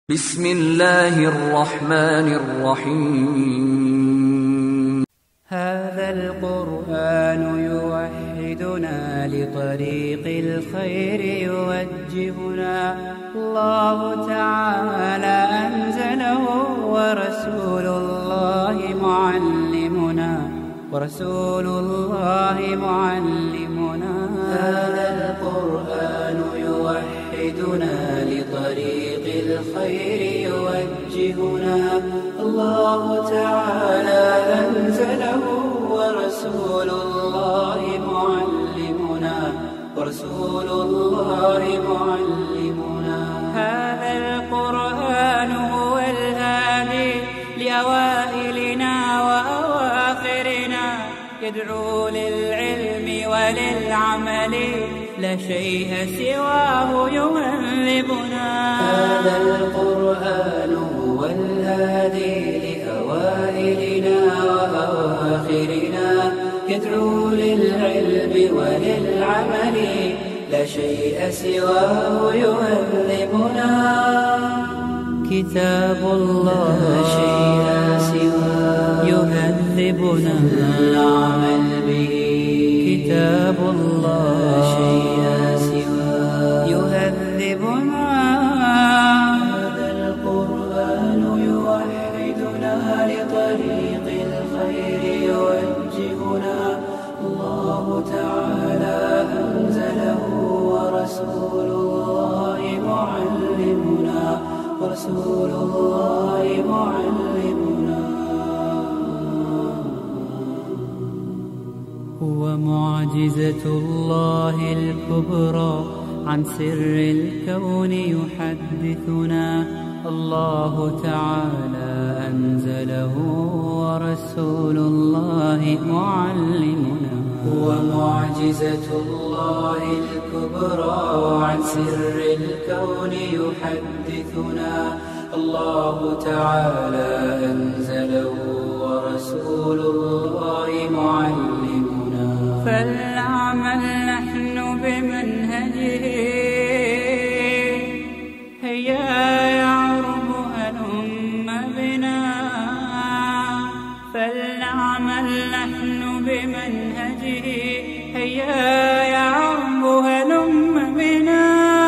بسم الله الرحمن الرحيم هذا القرآن يوحدنا لطريق الخير يوجهنا الله تعالى أنزله ورسول الله معلمنا ورسول الله معلمنا هذا القرآن يوحدنا لطريق الخير يوجهنا الله تعالى أنزله ورسول الله معلمنا ورسول الله معلمنا هذا القرآن هو الهادي لأوائلنا وأواخرنا يدعو للعلم وللعمل لا شيء سواه يهذبنا هذا القرآن هو الهادي لأوائلنا وأواخرنا يدعو للعلم وللعمل لا شيء سواه يهذبنا كتاب الله لا شيء سواه يهذبنا العمل به كتاب الله لا شيء سواه يهذبنا هذا القرآن يوحدنا لطريق الخير يوجهنا الله تعالى أنزله ورسول الله معلمنا ورسول الله معلمنا هو معجزة الله الكبرى عن سر الكون يحدثنا الله تعالى أنزله ورسول الله معلمنا هو معجزة الله الكبرى عن سر الكون يحدثنا الله تعالى أنزله ورسول الله معلمنا فلنعمل نحن بمنهجه هيا يعرب هلم بنا فلنعمل نحن بمنهجه هيا يعرب هلم بنا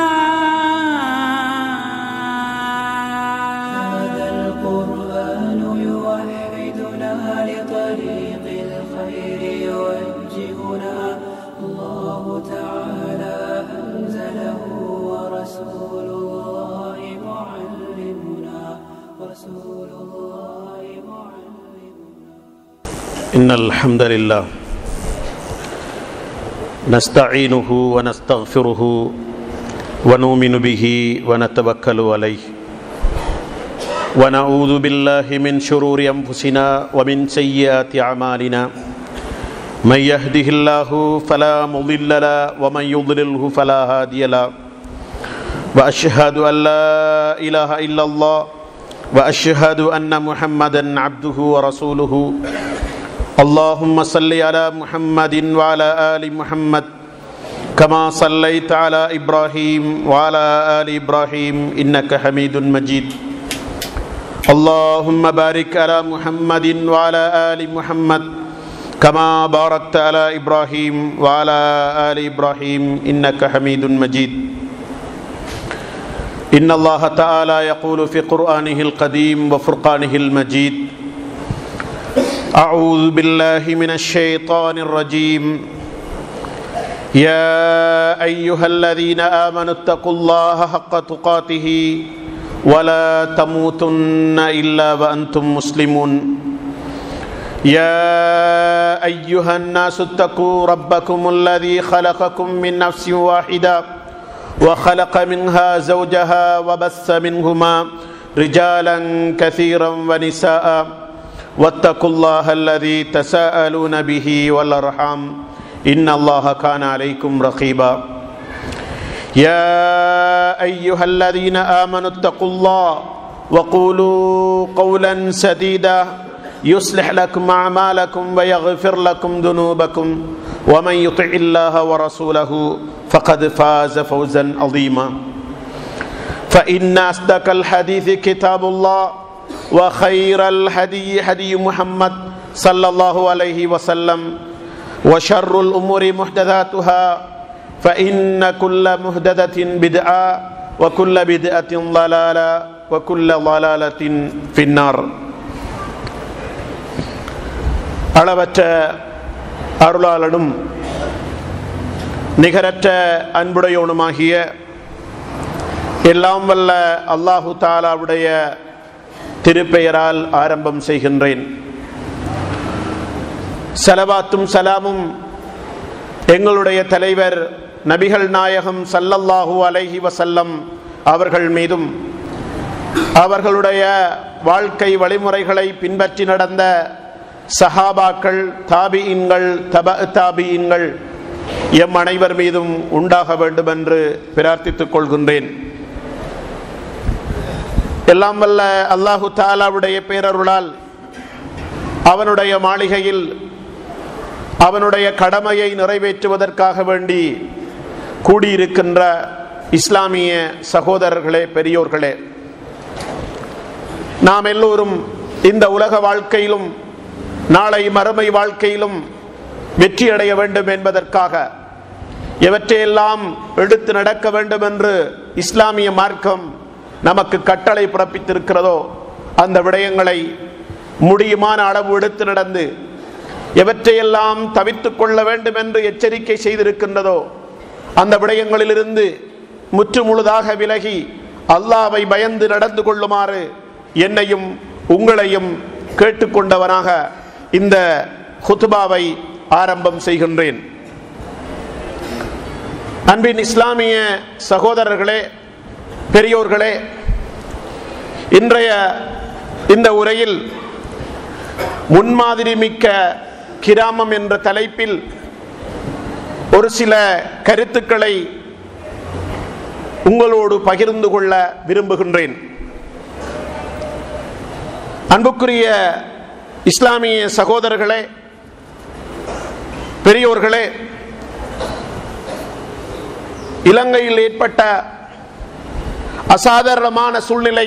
هذا القرآن يوحدنا لطريق الخير يوجهنا الله تعالى أنزله ورسول الله معلمنا ورسول الله معلمنا إن الحمد لله نستعينه ونستغفره ونؤمن به ونتوكل عليه ونعوذ بالله من شرور أنفسنا ومن سيئات أعمالنا من يهده الله فلا مضل له ومن يضلله فلا هادي له وأشهد أن لا إله إلا الله وأشهد أن محمدا عبده ورسوله اللهم صل على محمد وعلى آل محمد كما صليت على إبراهيم وعلى آل إبراهيم إنك حميد مجيد اللهم بارك على محمد وعلى آل محمد كما باركت على إبراهيم وعلى آل إبراهيم إنك حميد مجيد إن الله تعالى يقول في قرآنه القديم وفرقانه المجيد أعوذ بالله من الشيطان الرجيم يا أيها الذين آمنوا اتقوا الله حق تقاته ولا تموتن إلا وأنتم مسلمون يا أيها الناس اتقوا ربكم الذي خلقكم من نفس واحدة وخلق منها زوجها وبث منهما رجالا كثيرا ونساء واتقوا الله الذي تساءلون به والارحام ان الله كان عليكم رقيبا يا ايها الذين امنوا اتقوا الله وقولوا قولا سديدا يصلح لكم اعمالكم ويغفر لكم ذنوبكم ومن يطع الله ورسوله فقد فاز فوزا عظيما فإن أصدق الحديث كتاب الله وخير الهدي هدي محمد صلى الله عليه وسلم وشر الأمور محدثاتها فإن كل محدثة بدعة وكل بدعة ضلالة وكل ضلالة في النار அளவற்ற அருளாளனும் நிகரற்ற அன்புடையவனுமாகிய எல்லாம் வல்ல அல்லாஹு தாலாவுடைய திருப்பெயரால் ஆரம்பம் செய்கின்றேன் சலவாத்தும் சலாமும் எங்களுடைய தலைவர் நபிகள் நாயகம் சல்லல்லாஹு அலைஹி வசல்லம் அவர்கள் மீதும் அவர்களுடைய வாழ்க்கை வழிமுறைகளை பின்பற்றி நடந்த சஹாபாக்கள் தாபியின்கள் தப தாபியின்கள் எம் அனைவர் மீதும் உண்டாக வேண்டும் என்று பிரார்த்தித்துக் கொள்கின்றேன் எல்லாம் வல்ல அல்லாஹு தாலாவுடைய பேரருளால் அவனுடைய மாளிகையில் அவனுடைய கடமையை நிறைவேற்றுவதற்காக வேண்டி கூடியிருக்கின்ற இஸ்லாமிய சகோதரர்களே பெரியோர்களே நாம் எல்லோரும் இந்த உலக வாழ்க்கையிலும் நாளை மறுமை வாழ்க்கையிலும் வெற்றி அடைய வேண்டும் என்பதற்காக எவற்றையெல்லாம் எடுத்து நடக்க வேண்டும் என்று இஸ்லாமிய மார்க்கம் நமக்கு கட்டளை பிறப்பித்திருக்கிறதோ அந்த விடயங்களை முடியுமான அளவு எடுத்து நடந்து எவற்றையெல்லாம் தவித்துக் கொள்ள வேண்டும் என்று எச்சரிக்கை செய்திருக்கின்றதோ அந்த விடயங்களிலிருந்து முற்று முழுதாக விலகி அல்லாவை பயந்து நடந்து கொள்ளுமாறு என்னையும் உங்களையும் கேட்டுக்கொண்டவனாக இந்த ஹுத்துபாவை ஆரம்பம் செய்கின்றேன் அன்பின் இஸ்லாமிய சகோதரர்களே பெரியோர்களே இன்றைய இந்த உரையில் முன்மாதிரி மிக்க கிராமம் என்ற தலைப்பில் ஒரு சில கருத்துக்களை உங்களோடு பகிர்ந்து கொள்ள விரும்புகின்றேன் அன்புக்குரிய இஸ்லாமிய சகோதரர்களே பெரியோர்களே இலங்கையில் ஏற்பட்ட அசாதாரணமான சூழ்நிலை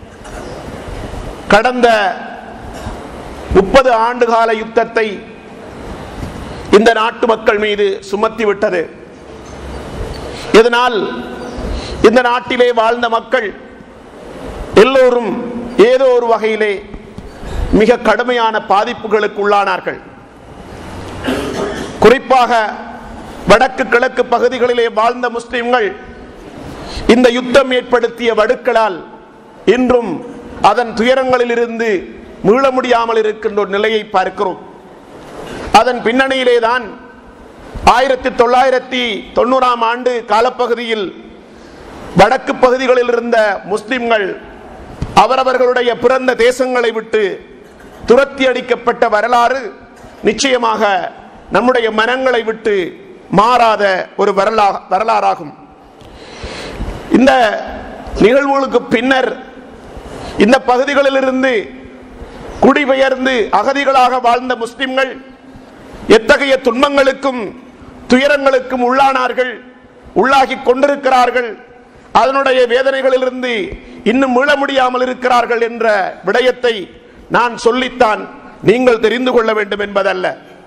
கடந்த முப்பது ஆண்டுகால யுத்தத்தை இந்த நாட்டு மக்கள் மீது சுமத்திவிட்டது இதனால் இந்த நாட்டிலே வாழ்ந்த மக்கள் எல்லோரும் ஏதோ ஒரு வகையிலே மிக கடுமையான பாதிப்புகளுக்கு உள்ளானார்கள் குறிப்பாக வடக்கு கிழக்கு பகுதிகளிலே வாழ்ந்த முஸ்லிம்கள் இந்த யுத்தம் ஏற்படுத்திய வடுக்களால் இன்றும் அதன் துயரங்களில் இருந்து மீள முடியாமல் இருக்கின்ற ஒரு நிலையை பார்க்கிறோம் அதன் பின்னணியிலே தான் ஆயிரத்தி தொள்ளாயிரத்தி தொண்ணூறாம் ஆண்டு காலப்பகுதியில் வடக்கு பகுதிகளில் இருந்த முஸ்லிம்கள் அவரவர்களுடைய பிறந்த தேசங்களை விட்டு துரத்தி அடிக்கப்பட்ட வரலாறு நிச்சயமாக நம்முடைய மனங்களை விட்டு மாறாத ஒரு வரலா வரலாறாகும் இந்த நிகழ்வுகளுக்கு பின்னர் இந்த பகுதிகளிலிருந்து குடிபெயர்ந்து அகதிகளாக வாழ்ந்த முஸ்லிம்கள் எத்தகைய துன்பங்களுக்கும் துயரங்களுக்கும் உள்ளானார்கள் உள்ளாகி கொண்டிருக்கிறார்கள் அதனுடைய வேதனைகளிலிருந்து இன்னும் மீள முடியாமல் இருக்கிறார்கள் என்ற விடயத்தை நான் சொல்லித்தான் நீங்கள் தெரிந்து கொள்ள வேண்டும் என்பதல்ல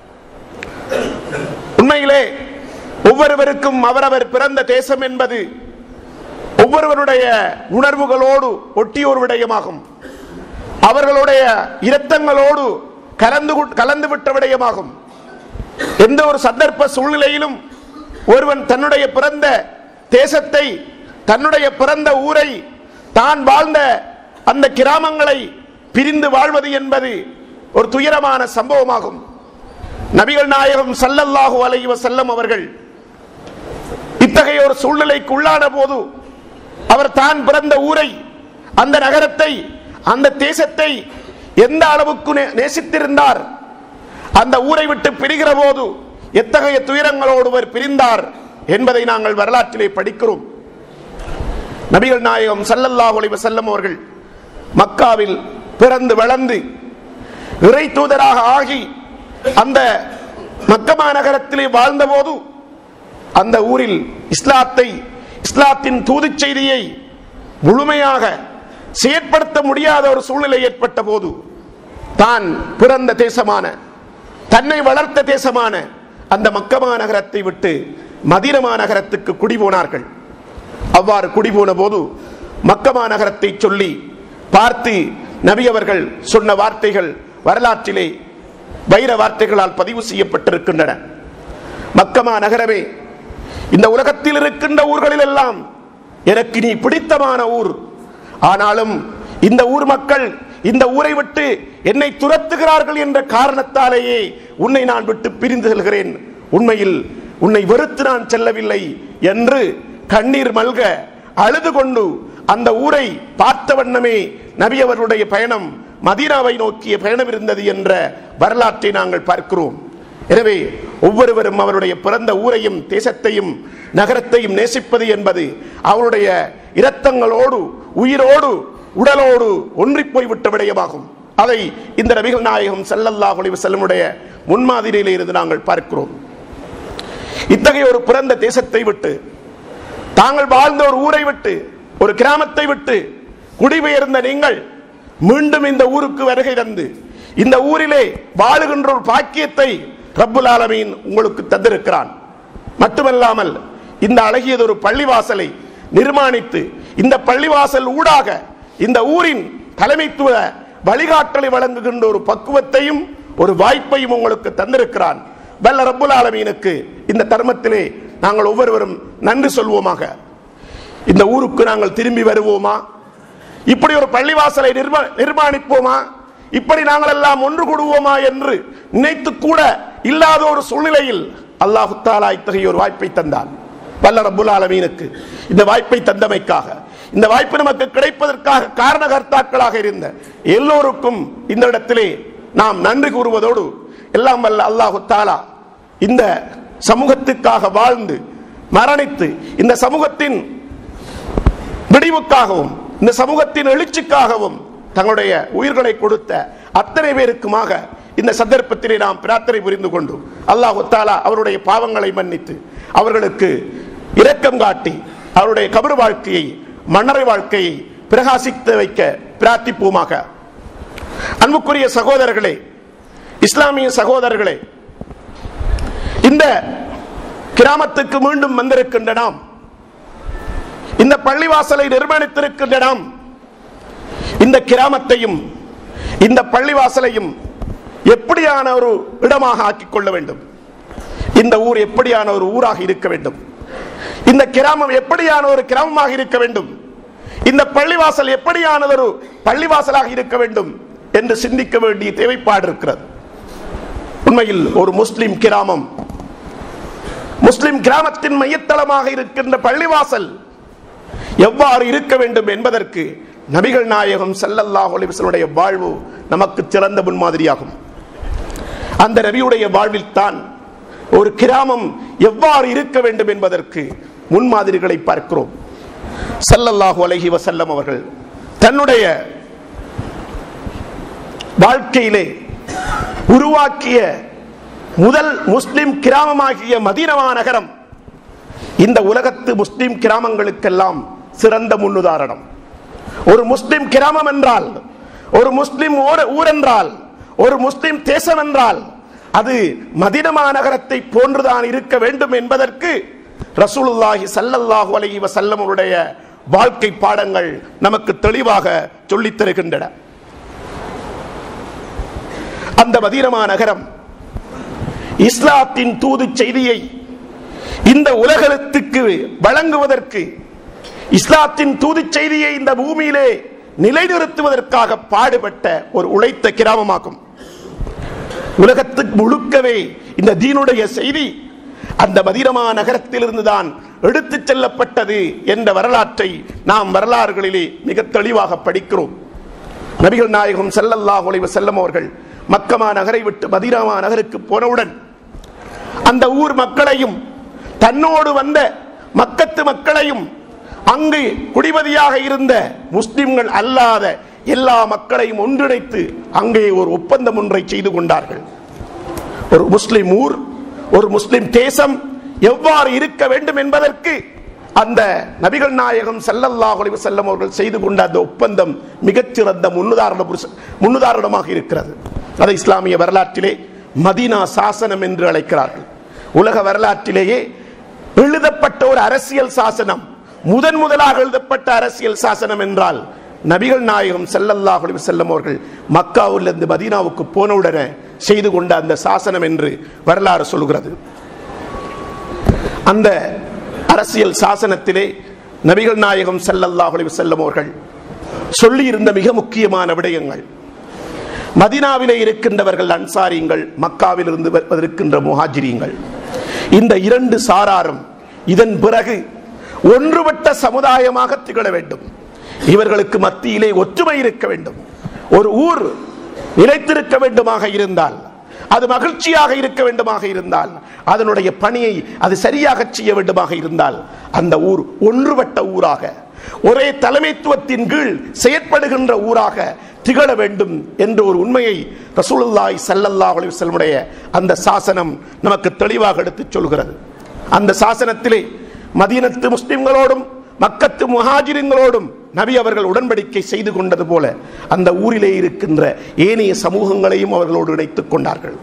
உண்மையிலே ஒவ்வொருவருக்கும் அவரவர் பிறந்த தேசம் என்பது ஒவ்வொருவருடைய உணர்வுகளோடு ஒட்டிய ஒரு விடயமாகும் அவர்களுடைய இரத்தங்களோடு கலந்து கலந்து விட்ட விடயமாகும் எந்த ஒரு சந்தர்ப்ப சூழ்நிலையிலும் ஒருவன் தன்னுடைய பிறந்த தேசத்தை தன்னுடைய பிறந்த ஊரை தான் வாழ்ந்த அந்த கிராமங்களை பிரிந்து வாழ்வது என்பது ஒரு துயரமான சம்பவமாகும் நபிகள் நாயகம் சல்லல்லாஹு அலைஹி வஸல்லம் அவர்கள் இத்தகைய ஒரு சூழ்நிலைக்கு உள்ளான போது அவர் தான் பிறந்த ஊரை அந்த நகரத்தை அந்த தேசத்தை எந்த அளவுக்கு நே- நேசித்திருந்தார் அந்த ஊரை விட்டு பிரிகிற போது எத்தகைய துயரங்களோடு அவர் பிரிந்தார் என்பதை நாங்கள் வரலாற்றிலே படிக்கிறோம் நபிகள் நாயகம் ஸல்லல்லாஹு அலைஹி வஸல்லம் அவர்கள் மக்காவில் பிறந்து வளர்ந்து இறை தூதராக ஆகி அந்த மக்கமா நகரத்திலே வாழ்ந்தபோது அந்த ஊரில் இஸ்லாத்தை இஸ்லாத்தின் தூதுச் செய்தியை முழுமையாக செயற்படுத்த முடியாத ஒரு சூழ்நிலை ஏற்பட்ட போது தான் பிறந்த தேசமான தன்னை வளர்த்த தேசமான அந்த மக்கமா நகரத்தை விட்டு மதீனமா நகரத்துக்கு குடி போனார்கள் அவ்வாறு குடி போன போது மக்கமா நகரத்தை சொல்லி பார்த்து நபி அவர்கள் சொன்ன வார்த்தைகள் வரலாற்றிலே வைர வார்த்தைகளால் பதிவு செய்யப்பட்டிருக்கின்றன மக்கமா நகரமே இந்த உலகத்தில் இருக்கின்ற ஊர்களில் எல்லாம் எனக்கு நீ பிடித்தமான ஊர் ஆனாலும் இந்த ஊர் மக்கள் இந்த ஊரை விட்டு என்னை துரத்துகிறார்கள் என்ற காரணத்தாலேயே உன்னை நான் விட்டு பிரிந்து செல்கிறேன் உண்மையில் உன்னை வெறுத்து நான் செல்லவில்லை என்று கண்ணீர் மல்க அழுது கொண்டு அந்த ஊரை பார்த்த வண்ணமே நபி அவர்களுடைய பயணம் மதீனாவை நோக்கிய பயணம் இருந்தது என்ற வரலாற்றை நாங்கள் பார்க்கிறோம் எனவே ஒவ்வொருவரும் அவருடைய பிறந்த ஊரையும் தேசத்தையும் நகரத்தையும் நேசிப்பது என்பது அவருடைய இரத்தங்களோடு உயிரோடு உடலோடு ஒன்றி போய்விட்ட விடயமாகும் அதை இந்த நபிகள் நாயகம் ஸல்லல்லாஹு அலைஹி வஸல்லமுடைய முன்மாதிரியிலே இருந்து நாங்கள் பார்க்கிறோம் இத்தகைய ஒரு பிறந்த தேசத்தை விட்டு தாங்கள் வாழ்ந்த ஒரு ஊரை விட்டு ஒரு கிராமத்தை விட்டு குடிபெயர்ந்த நீங்கள் மீண்டும் இந்த ஊருக்கு வருகை தந்து இந்த ஊரிலே வாழுகின்ற ஒரு பாக்கியத்தை ரப்புல் ஆலமீன் உங்களுக்கு தந்திருக்கிறான் மட்டுமல்லாமல் இந்த அழகியதொரு பள்ளிவாசலை நிர்மாணித்து இந்த பள்ளிவாசல் ஊடாக இந்த ஊரின் தலைமைத்துவ வழிகாட்டலை வழங்குகின்ற ஒரு பக்குவத்தையும் ஒரு வாய்ப்பையும் உங்களுக்கு தந்திருக்கிறான் வல்ல ரப்புல் ஆலமீனுக்கு இந்த தர்மத்திலே நாங்கள் ஒவ்வொருவரும் நன்றி சொல்வோமாக இந்த ஊருக்கு நாங்கள் திரும்பி வருவோமா இப்படி ஒரு பள்ளிவாசலை நிர்மா- நிர்மாணிப்போமா இப்படி நாங்கள் எல்லாம் ஒன்று கூடுவோமா என்று நினைத்து கூட இல்லாத ஒரு சூழ்நிலையில் அல்லாஹு தாலா இத்தகைய ஒரு வாய்ப்பை தந்தான் வல்ல ரப்புல் ஆலமீனுக்கு இந்த வாய்ப்பை தந்தமைக்காக இந்த வாய்ப்பு நமக்கு கிடைப்பதற்காக காரணகர்த்தாக்களாக இருந்த எல்லோருக்கும் இந்த இடத்திலே நாம் நன்றி கூறுவதோடு எல்லாம் வல்ல அல்லாஹு தாலா இந்த சமூகத்துக்காக வாழ்ந்து மரணித்து இந்த சமூகத்தின் விடிவுக்காகவும் இந்த சமூகத்தின் எழுச்சிக்காகவும் தங்களுடைய உயிர்களை கொடுத்த அத்தனை பேருக்குமாக இந்த சந்தர்ப்பத்திலே நாம் பிரார்த்தனை புரிந்து கொண்டு அல்லாஹ் தாலா அவருடைய பாவங்களை மன்னித்து அவர்களுக்கு இரக்கம் காட்டி அவருடைய கபர் வாழ்க்கையை மன்னரை வாழ்க்கையை பிரகாசித்து வைக்க பிரார்த்திப்போமாக அன்புக்குரிய சகோதரர்களே இஸ்லாமிய சகோதரர்களே இந்த கிராமத்துக்கு மீண்டும் வந்திருக்கின்ற நாம் இந்த பள்ளிவாசலை நிர்மாணித்திருக்கின்ற நாம் இந்த கிராமத்தையும் இந்த பள்ளிவாசலையும் எப்படியான ஒரு இடமாக ஆக்கிக் கொள்ள வேண்டும் இந்த ஊர் எப்படியான ஒரு ஊராக இருக்க வேண்டும் இந்த கிராமம் எப்படியான ஒரு கிராமமாக இருக்க வேண்டும் இந்த பள்ளிவாசல் எப்படியானது ஒரு பள்ளிவாசலாக இருக்க வேண்டும் என்று சிந்திக்க வேண்டிய தேவைப்பாடு இருக்கிறது உண்மையில் ஒரு முஸ்லிம் கிராமம் முஸ்லிம் கிராமத்தின் மையத்தளமாக இருக்கின்ற பள்ளிவாசல் எவ்வாறு இருக்க வேண்டும் என்பதற்கு நபிகள் நாயகம் ஸல்லல்லாஹு அலைஹி வஸல்லுடைய வாழ்வு நமக்கு சிறந்த முன்மாதிரியாகும் அந்த நபியுடைய வாழ்வில் தான் ஒரு கிராமம் எவ்வாறு இருக்க வேண்டும் என்பதற்கு முன்மாதிரிகளை பார்க்கிறோம் ஸல்லல்லாஹு அலைஹி வஸல்லம் அவர்கள் தன்னுடைய வாழ்க்கையிலே உருவாக்கிய முதல் முஸ்லிம் கிராமமாகிய மதீனமா நகரம் இந்த உலகத்து முஸ்லிம் கிராமங்களுக்கெல்லாம் சிறந்த முன்னுதாரணம் ஒரு முஸ்லிம் கிராமம் என்றால் ஒரு முஸ்லிம் ஊர- ஊர் என்றால் ஒரு முஸ்லிம் தேசம் என்றால் அது மதினமா நகரத்தை போன்றுதான் இருக்க வேண்டும் என்பதற்கு ரசூலுல்லாஹி ஸல்லல்லாஹு அலைஹி வஸல்லம் அவருடைய வாழ்க்கை பாடங்கள் நமக்கு தெளிவாக சொல்லித் தருகின்றன அந்த மதீனமா நகரம் இஸ்லாத்தின் தூது செய்தியை இந்த உலகத்துக்கு வழங்குவதற்கு இஸ்லாத்தின் தூது செய்தியை இந்த பூமியிலே நிலைநிறுத்துவதற்காக பாடுபட்ட ஒரு உழைத்த கிராமமாகும் உலகத்துக்கு முழுக்கவே இந்த தீனுடைய செய்தி அந்த மதிரமா நகரத்திலிருந்து தான் எடுத்துச் செல்லப்பட்டது என்ற வரலாற்றை நாம் வரலாறுகளிலே மிக தெளிவாக படிக்கிறோம் நபிகள் நாயகம் ஸல்லல்லாஹு அலைஹி வஸல்லம் அவர்கள் மக்கமா நகரை விட்டு மதீனாமா நகருக்கு போனவுடன் அந்த ஊர் மக்களையும் தன்னோடு வந்த மக்கத்து மக்களையும் அங்கு குடிபதியாக இருந்த முஸ்லிம்கள் அல்லாத எல்லா மக்களையும் ஒன்றிணைத்து அங்கே ஒரு ஒப்பந்தம் ஒன்றை செய்து கொண்டார்கள் ஒரு முஸ்லிம் ஊர் ஒரு முஸ்லிம் தேசம் எவ்வாறு இருக்க வேண்டும் என்பதற்கு அந்த நபிகள் நாயகம் ஸல்லல்லாஹு அலைஹி வஸல்லம் அவர்கள் செய்து கொண்ட அந்த ஒப்பந்தம் மிகச்சிறந்த முன்னுதாரண புருஷ- முன்னுதாரணமாக இருக்கிறது அதை இஸ்லாமிய வரலாற்றிலே மதீனா சாசனம் என்று அழைக்கிறார்கள் உலக வரலாற்றிலேயே எழுதப்பட்ட ஒரு அரசியல் சாசனம் முதன் முதலாக எழுதப்பட்ட அரசியல் சாசனம் என்றால் நபிகள் நாயகம் ஸல்லல்லாஹு அலைஹி வஸல்லம் அவர்கள் மக்காவிலிருந்து மதீனாவுக்கு போனவுடனே செய்து கொண்ட அந்த சாசனம் என்று வரலாறு சொல்கிறது அந்த அரசியல் சாசனத்திலே நபிகள் நாயகம் ஸல்லல்லாஹு அலைஹி வஸல்லம் அவர்கள் சொல்லியிருந்த மிக முக்கியமான விடயங்கள் மதினாவிலே இருக்கின்றவர்கள் அன்சாரிங்கள் மக்காவில் இருந்து இருக்கின்ற முஹாஜிரிங்கள் இந்த இரண்டு சாராரும் இதன் பிறகு ஒன்றுபட்ட சமுதாயமாக திகழ வேண்டும் இவர்களுக்கு மத்தியிலே ஒற்றுமை இருக்க வேண்டும் ஒரு ஊர் நிலைத்திருக்க வேண்டுமாக இருந்தால் அது மகிழ்ச்சியாக இருக்க வேண்டுமாக இருந்தால் அதனுடைய பணியை அது சரியாக செய்ய வேண்டுமாக இருந்தால் அந்த ஊர் ஒன்றுபட்ட ஊராக ஒரே தலைமைத்துவத்தின் கீழ் செயற்படுகின்ற ஊராக திகழ வேண்டும் என்ற ஒரு உண்மையை ரசூலுல்லாஹி ஸல்லல்லாஹு அலைஹி வஸல்லமுடைய அந்த சாசனம் நமக்கு தெளிவாக எடுத்துச் சொல்கிறது அந்த சாசனத்திலே மதீனத்து முஸ்லிம்களோடும் மக்கத்து முஹாஜிரிங்களோடும் நபி அவர்கள் உடன்படிக்கை செய்து கொண்டது போல அந்த ஊரிலே இருக்கின்ற ஏனைய சமூகங்களையும் அவர்களோடு இணைத்துக் கொண்டார்கள்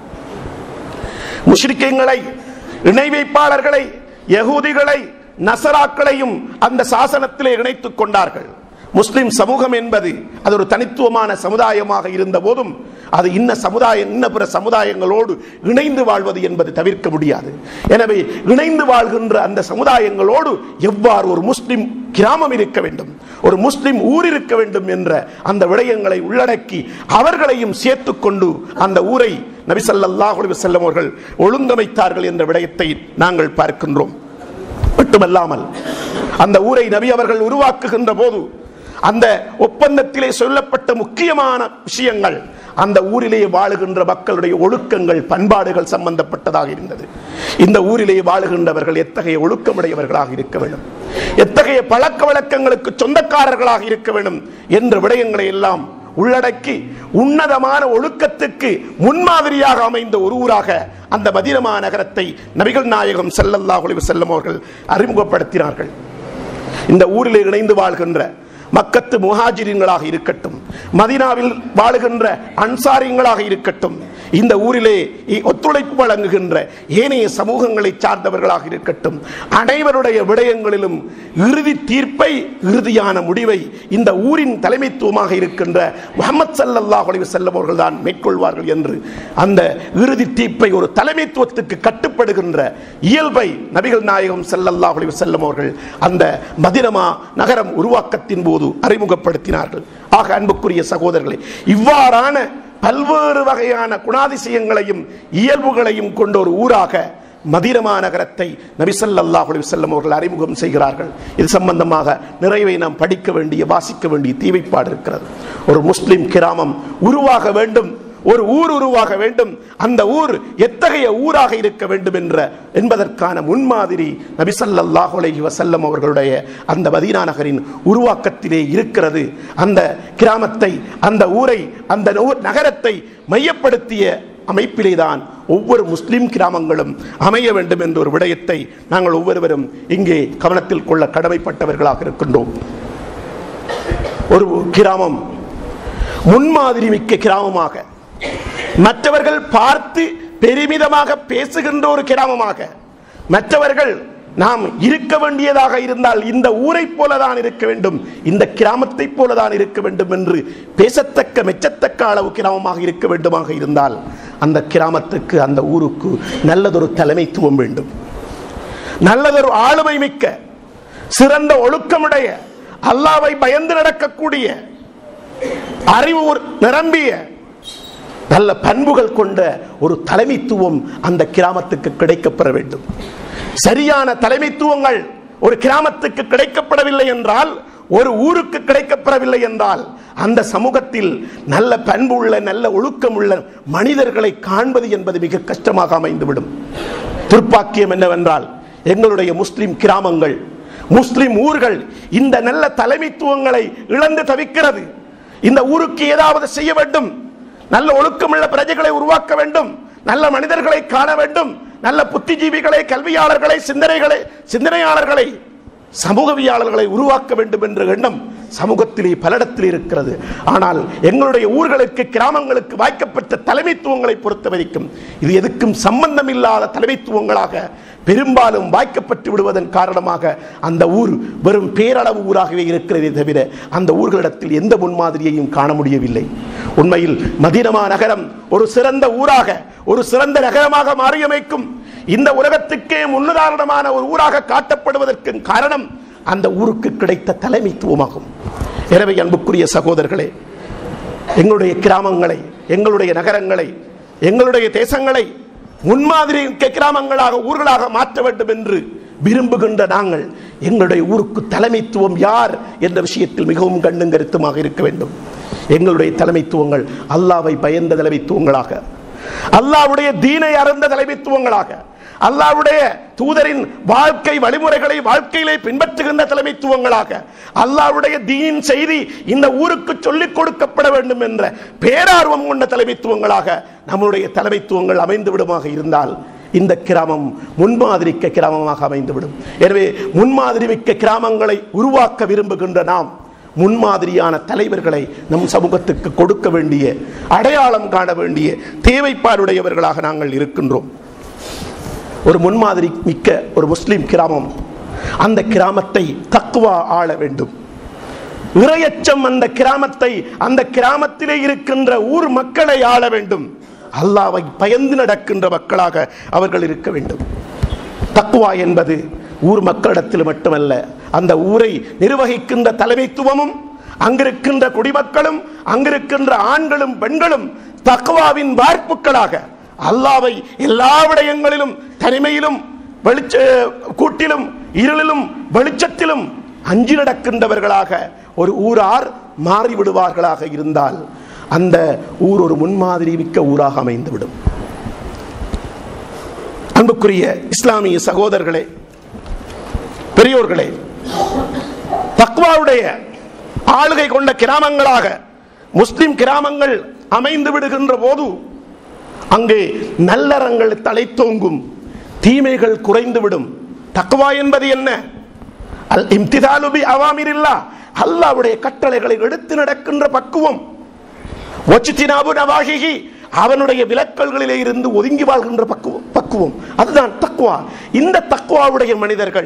முஷ்ரிக்கீங்களை இணை வைப்பாளர்களை யகூதிகளை நசராக்களையும் அந்த சாசனத்திலே இணைத்துக் கொண்டார்கள் முஸ்லிம் சமூகம் என்பது அது ஒரு தனித்துவமான சமுதாயமாக இருந்த போதும் அது இன்ன சமுதாயம் இன்ன பிற சமுதாயங்களோடு இணைந்து வாழ்வது என்பது தவிர்க்க முடியாது எனவே இணைந்து வாழ்கின்ற அந்த சமுதாயங்களோடு எவ்வாறு ஒரு முஸ்லிம் கிராமம் இருக்க வேண்டும் ஒரு முஸ்லிம் ஊர் இருக்க வேண்டும் என்ற அந்த விடயங்களை உள்ளடக்கி அவர்களையும் சேர்த்துக்கொண்டு அந்த ஊரை நபிசல்லாஹு அலைஹி வஸல்லம் அவர்கள் ஒழுங்கமைத்தார்கள் என்ற விடயத்தை நாங்கள் பார்க்கின்றோம் மட்டுமல்லாமல் அந்த ஊரை நபி அவர்கள் உருவாக்குகின்ற போது அந்த ஒப்பந்தத்திலே சொல்லப்பட்ட முக்கியமான விஷயங்கள் அந்த ஊரிலே வாழுகின்ற மக்களுடைய ஒழுக்கங்கள் பண்பாடுகள் சம்பந்தப்பட்டதாக இருந்தது இந்த ஊரிலே வாழுகின்றவர்கள் எத்தகைய ஒழுக்கமுடையவர்களாக இருக்க வேண்டும் எத்தகைய பழக்க வழக்கங்களுக்கு சொந்தக்காரர்களாக இருக்க வேண்டும் என்ற விடயங்களை எல்லாம் உள்ளடக்கி உன்னதமான ஒழுக்கத்துக்கு முன்மாதிரியாக அமைந்த ஒரு ஊராக அந்த மதினமா நகரத்தை நபிகள் நாயகம் ஸல்லல்லாஹு அலைஹி வஸல்லம் அவர்கள் அறிமுகப்படுத்தினார்கள் இந்த ஊரில் இணைந்து வாழ்கின்ற மக்கத்து முஹாஜிரின்களாக இருக்கட்டும் மதினாவில் வாழுகின்ற அன்சாரிங்களாக இருக்கட்டும் இந்த ஊரிலே இ- ஒத்துழைப்பு வழங்குகின்ற ஏனைய சமூகங்களை சார்ந்தவர்களாக இருக்கட்டும் அனைவருடைய விடயங்களிலும் இறுதி தீர்ப்பை இறுதியான முடிவை இந்த ஊரின் தலைமைத்துவமாக இருக்கின்ற முகமது ஸல்லல்லாஹு அலைஹி வஸல்லம் அவர்கள் தான் மேற்கொள்வார்கள் என்று அந்த இறுதி தீர்ப்பை ஒரு தலைமைத்துவத்துக்கு கட்டுப்படுகின்ற இயல்பை நபிகள் நாயகம் ஸல்லல்லாஹு அலைஹி வஸல்லம் அவர்கள் அந்த மதினமா நகரம் உருவாக்கத்தின் போது அறிமுகப்படுத்தினார்கள் ஆக அன்புக்குரிய சகோதரர்களே இவ்வாறான பல்வேறு வகையான குணாதிசயங்களையும் இயல்புகளையும் கொண்ட ஒரு ஊராக மதினமா நகரத்தை நபிசல்லாஹு அலைஹி வஸல்லம் அவர்கள் அறிமுகம் செய்கிறார்கள் இது சம்பந்தமாக நிறைவை நாம் படிக்க வேண்டிய வாசிக்க வேண்டிய தீவைப்பாடு இருக்கிறது ஒரு முஸ்லிம் கிராமம் உருவாக வேண்டும் ஒரு ஊர் உருவாக வேண்டும் அந்த ஊர் எத்தகைய ஊராக இருக்க வேண்டும் என்ற என்பதற்கான முன்மாதிரி நபிசல்லாஹு அலைஹி வஸல்லம் அவர்களுடைய அந்த மதீனா நகரின் உருவாக்கத்திலே இருக்கிறது அந்த கிராமத்தை அந்த ஊரை அந்த ஊர் நகரத்தை மையப்படுத்திய அமைப்பிலே தான் ஒவ்வொரு முஸ்லிம் கிராமங்களும் அமைய வேண்டும் என்ற ஒரு விடயத்தை நாங்கள் ஒவ்வொருவரும் இங்கே கவனத்தில் கொள்ள கடமைப்பட்டவர்களாக இருக்கின்றோம் ஒரு கிராமம் முன்மாதிரி மிக்க கிராமமாக மற்றவர்கள் பார்த்து பெருமிதமாக பேசுகின்ற ஒரு கிராமமாக மற்றவர்கள் நாம் இருக்க வேண்டியதாக இருந்தால் இந்த ஊரை போலதான் இருக்க வேண்டும் இந்த கிராமத்தை போலதான் இருக்க வேண்டும் என்று பேசத்தக்க மெச்சத்தக்க அளவு கிராமமாக இருக்க வேண்டுமாக இருந்தால் அந்த கிராமத்துக்கு அந்த ஊருக்கு நல்லதொரு தலைமைத்துவம் வேண்டும் நல்லதொரு ஆளுமை மிக்க சிறந்த ஒழுக்கமுடைய அல்லாவை பயந்து நடக்கக்கூடிய அறிவு நிரம்பிய நல்ல பண்புகள் கொண்ட ஒரு தலைமைத்துவம் அந்த கிராமத்துக்கு கிடைக்கப்பெற வேண்டும் சரியான தலைமைத்துவங்கள் ஒரு கிராமத்துக்கு கிடைக்கப்படவில்லை என்றால் ஒரு ஊருக்கு கிடைக்கப்பெறவில்லை என்றால் அந்த சமூகத்தில் நல்ல பண்பு உள்ள நல்ல ஒழுக்கம் உள்ள மனிதர்களை காண்பது என்பது மிக கஷ்டமாக அமைந்துவிடும் துர்ப்பாக்கியம் என்னவென்றால் எங்களுடைய முஸ்லிம் கிராமங்கள் முஸ்லிம் ஊர்கள் இந்த நல்ல தலைமைத்துவங்களை இழந்து தவிக்கிறது இந்த ஊருக்கு ஏதாவது செய்ய வேண்டும் நல்ல ஒழுக்கமுள்ள பிரஜைகளை உருவாக்க வேண்டும் நல்ல மனிதர்களை காண வேண்டும் நல்ல புத்திஜீவிகளை கல்வியாளர்களை சிந்தனைகளை சிந்தனையாளர்களை சமூகவியாளர்களை உருவாக்க வேண்டும் என்ற எண்ணம் சமூகத்திலே பலரிடத்தில் இருக்கிறது ஆனால் எங்களுடைய ஊர்களுக்கு கிராமங்களுக்கு வாய்க்கப்பட்ட தலைமைத்துவங்களை பொறுத்த வரைக்கும் இது எதுக்கும் சம்பந்தம் இல்லாத தலைமைத்துவங்களாக பெரும்பாலும் வாய்க்கப்பட்டு விடுவதன் காரணமாக அந்த ஊர் வெறும் பேரளவு ஊராகவே இருக்கிறதே தவிர அந்த ஊர்களிடத்தில் எந்த முன்மாதிரியையும் காண முடியவில்லை உண்மையில் மதீனமா நகரம் ஒரு சிறந்த ஊராக ஒரு சிறந்த நகரமாக மாறியமைக்கும் இந்த உலகத்துக்கே முன்னுதாரணமான ஒரு ஊராக காட்டப்படுவதற்கு காரணம் அந்த ஊருக்கு கிடைத்த தலைமைத்துவமாகும் எனவே அன்புக்குரிய சகோதரர்களே எங்களுடைய கிராமங்களை எங்களுடைய நகரங்களை எங்களுடைய தேசங்களை முன்மாதிரி மிக்க கிராமங்களாக ஊர்களாக மாற்ற வேண்டும் என்று விரும்புகின்ற நாங்கள் எங்களுடைய ஊருக்கு தலைமைத்துவம் யார் என்ற விஷயத்தில் மிகவும் கண்ணும் கருத்துமாக இருக்க வேண்டும் எங்களுடைய தலைமைத்துவங்கள் அல்லாவை பயந்த தலைமைத்துவங்களாக அல்லாவுடைய தீனை அறந்த தலைமைத்துவங்களாக அல்லாவுடைய தூதரின் வாழ்க்கை வழிமுறைகளை வாழ்க்கையிலே பின்பற்றுகின்ற தலைமைத்துவங்களாக அல்லாவுடைய தீன் செய்தி இந்த ஊருக்கு சொல்லிக் கொடுக்கப்பட வேண்டும் என்ற பேரார்வம் கொண்ட தலைமைத்துவங்களாக நம்முடைய தலைமைத்துவங்கள் அமைந்து விடுமாக இருந்தால் இந்த கிராமம் முன்மாதிரிக்க கிராமமாக அமைந்துவிடும் எனவே முன்மாதிரி மிக்க கிராமங்களை உருவாக்க விரும்புகின்ற நாம் முன்மாதிரியான தலைவர்களை நம் சமூகத்துக்கு கொடுக்க வேண்டிய அடையாளம் காண வேண்டிய தேவைப்பாடுடையவர்களாக நாங்கள் இருக்கின்றோம் ஒரு முன்மாதிரி மிக்க ஒரு முஸ்லிம் கிராமம் அந்த கிராமத்தை தக்குவா ஆள வேண்டும் இரையச்சம் அந்த கிராமத்தை அந்த கிராமத்திலே இருக்கின்ற ஊர் மக்களை ஆள வேண்டும் அல்லாவை பயந்து நடக்கின்ற மக்களாக அவர்கள் இருக்க வேண்டும் தக்குவா என்பது ஊர் மக்களிடத்தில் மட்டுமல்ல அந்த ஊரை நிர்வகிக்கின்ற தலைமைத்துவமும் அங்கிருக்கின்ற குடிமக்களும் அங்கிருக்கின்ற ஆண்களும் பெண்களும் தக்குவாவின் வார்ப்புகளாக அல்லாவை எல்லா விடயங்களிலும் தனிமையிலும் வெளிச்ச கூட்டிலும் இருளிலும் வெளிச்சத்திலும் அஞ்சி நடக்கின்றவர்களாக ஒரு ஊரார் மாறிவிடுவார்களாக இருந்தால் அந்த ஊர் ஒரு முன்மாதிரி மிக்க ஊராக அமைந்துவிடும் அன்புக்குரிய இஸ்லாமிய சகோதரர்களே பெரியோர்களே தக்வாவுடைய ஆளுகை கொண்ட கிராமங்களாக முஸ்லிம் கிராமங்கள் அமைந்து விடுகின்ற போது அங்கே நல்லறங்கள் தலைத்தோங்கும் தீமைகள் குறைந்துவிடும் தக்வா என்பது என்ன அல் இம்திதாலு பி அவாமிரில்லா அல்லாவுடைய கட்டளைகளை எடுத்து நடக்கின்ற பக்குவம் ஒச்சித்தினாபு நவாகிகி அவனுடைய விலக்கல்களிலே இருந்து ஒதுங்கி வாழ்கின்ற பக்குவம் பக்குவம் அதுதான் தக்குவா இந்த தக்குவாவுடைய மனிதர்கள்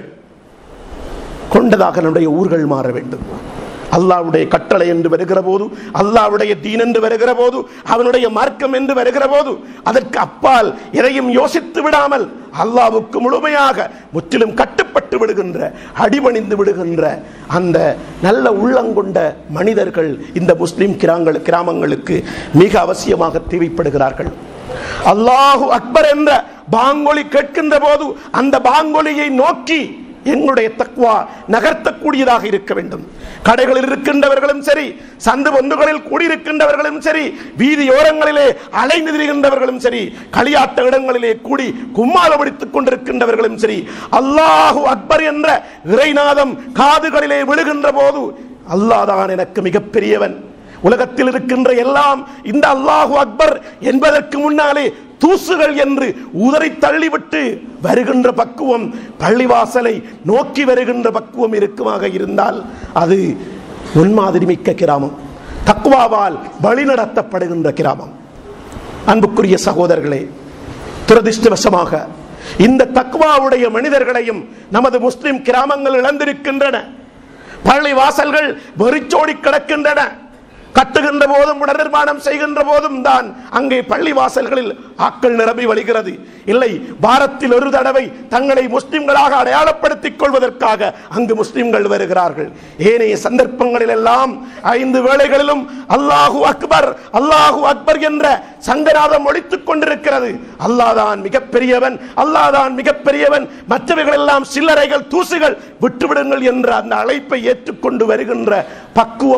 கொண்டதாக நம்முடைய ஊர்கள் மாற வேண்டும் அல்லாவுடைய கட்டளை என்று வருகிற போது அல்லாவுடைய தீன் என்று வருகிற போது அவனுடைய மார்க்கம் என்று வருகிற போது அதற்கு அப்பால் எதையும் யோசித்து விடாமல் அல்லாவுக்கு முழுமையாக முற்றிலும் கட்டுப்பட்டு விடுகின்ற அடிபணிந்து விடுகின்ற அந்த நல்ல உள்ளங்கொண்ட மனிதர்கள் இந்த முஸ்லிம் கிராங்கள் கிராமங்களுக்கு மிக அவசியமாக தேவைப்படுகிறார்கள் அல்லாஹு அக்பர் என்ற பாங்கொலி கேட்கின்ற போது அந்த பாங்கொலியை நோக்கி எங்களுடைய தக்வா நகர்த்தக்கூடியதாக இருக்க வேண்டும் கடைகளில் இருக்கின்றவர்களும் சரி சந்து பொந்துகளில் கூடியிருக்கின்றவர்களும் சரி வீதியோரங்களிலே அலைந்து திரிகின்றவர்களும் சரி களியாட்ட இடங்களிலே கூடி கும்மால பிடித்துக் கொண்டிருக்கின்றவர்களும் சரி அல்லாஹு அக்பர் என்ற இறைநாதம் காதுகளிலே விழுகின்ற போது அல்லாதான் எனக்கு மிகப்பெரியவன் உலகத்தில் இருக்கின்ற எல்லாம் இந்த அல்லாஹு அக்பர் என்பதற்கு முன்னாலே தூசுகள் என்று உதறி தள்ளிவிட்டு வருகின்ற பக்குவம் பள்ளிவாசலை நோக்கி வருகின்ற பக்குவம் இருக்குமாக இருந்தால் அது முன்மாதிரி மிக்க கிராமம் தக்குவாவால் வழிநடத்தப்படுகின்ற கிராமம் அன்புக்குரிய சகோதரர்களே துரதிருஷ்டவசமாக இந்த தக்குவாவுடைய மனிதர்களையும் நமது முஸ்லிம் கிராமங்கள் இழந்திருக்கின்றன பள்ளி வாசல்கள் வெறிச்சோடி கிடக்கின்றன கட்டுகின்ற போதும் உடல் நிர்மாணம் செய்கின்ற போதும் தான் அங்கே பள்ளி வாசல்களில் ஆக்கள் நிரம்பி வழிகிறது இல்லை வாரத்தில் ஒரு தடவை தங்களை முஸ்லிம்களாக அடையாளப்படுத்திக் கொள்வதற்காக அங்கு முஸ்லிம்கள் வருகிறார்கள் ஏனைய சந்தர்ப்பங்களில் எல்லாம் ஐந்து வேளைகளிலும் அல்லாஹு அக்பர் அல்லாஹு அக்பர் என்ற சங்கநாதம் ஒழித்துக் கொண்டிருக்கிறது அல்லாதான் மிகப்பெரியவன் அல்லாதான் மிகப்பெரியவன் மற்றவைகள் எல்லாம் சில்லறைகள் தூசுகள் விட்டுவிடுங்கள் என்ற அந்த அழைப்பை ஏற்றுக்கொண்டு வருகின்ற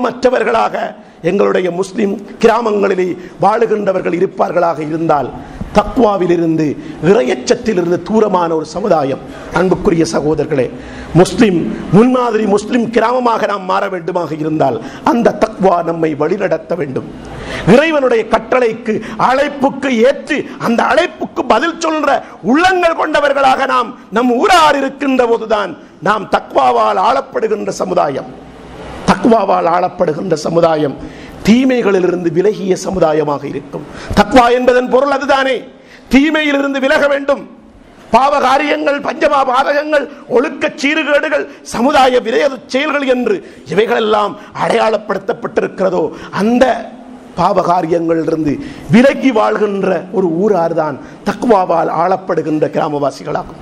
பக்குவமற்றவர்களாக எங்களுடைய முஸ்லிம் கிராமங்களிலே வாழுகின்றவர்கள் இருப்பார்களாக இருந்தால் தக்வாவிலிருந்து இறையச்சத்திலிருந்து தூரமான ஒரு சமுதாயம் அன்புக்குரிய சகோதரர்களே முஸ்லிம் முன்மாதிரி முஸ்லிம் கிராமமாக நாம் மாற வேண்டுமாக இருந்தால் அந்த தக்வா நம்மை வழிநடத்த வேண்டும் இறைவனுடைய கட்டளைக்கு அழைப்புக்கு ஏற்று அந்த அழைப்புக்கு பதில் சொல்ற உள்ளங்கள் கொண்டவர்களாக நாம் நம் ஊரார் இருக்கின்ற போதுதான் நாம் தக்வாவால் ஆளப்படுகின்ற சமுதாயம் தக்வாவால் ஆளப்படுகின்ற சமுதாயம் தீமைகளிலிருந்து விலகிய சமுதாயமாக இருக்கும் தக்வா என்பதன் பொருள் அதுதானே தீமையிலிருந்து விலக வேண்டும் பாவ காரியங்கள் பஞ்சமா பாதகங்கள் ஒழுக்க சீர்கேடுகள் சமுதாய விரோத செயல்கள் என்று இவைகளெல்லாம் அடையாளப்படுத்தப்பட்டிருக்கிறதோ அந்த பாவ காரியங்களிலிருந்து விலகி வாழ்கின்ற ஒரு ஊரார் தான் தக்வாவால் ஆளப்படுகின்ற கிராமவாசிகளாகும்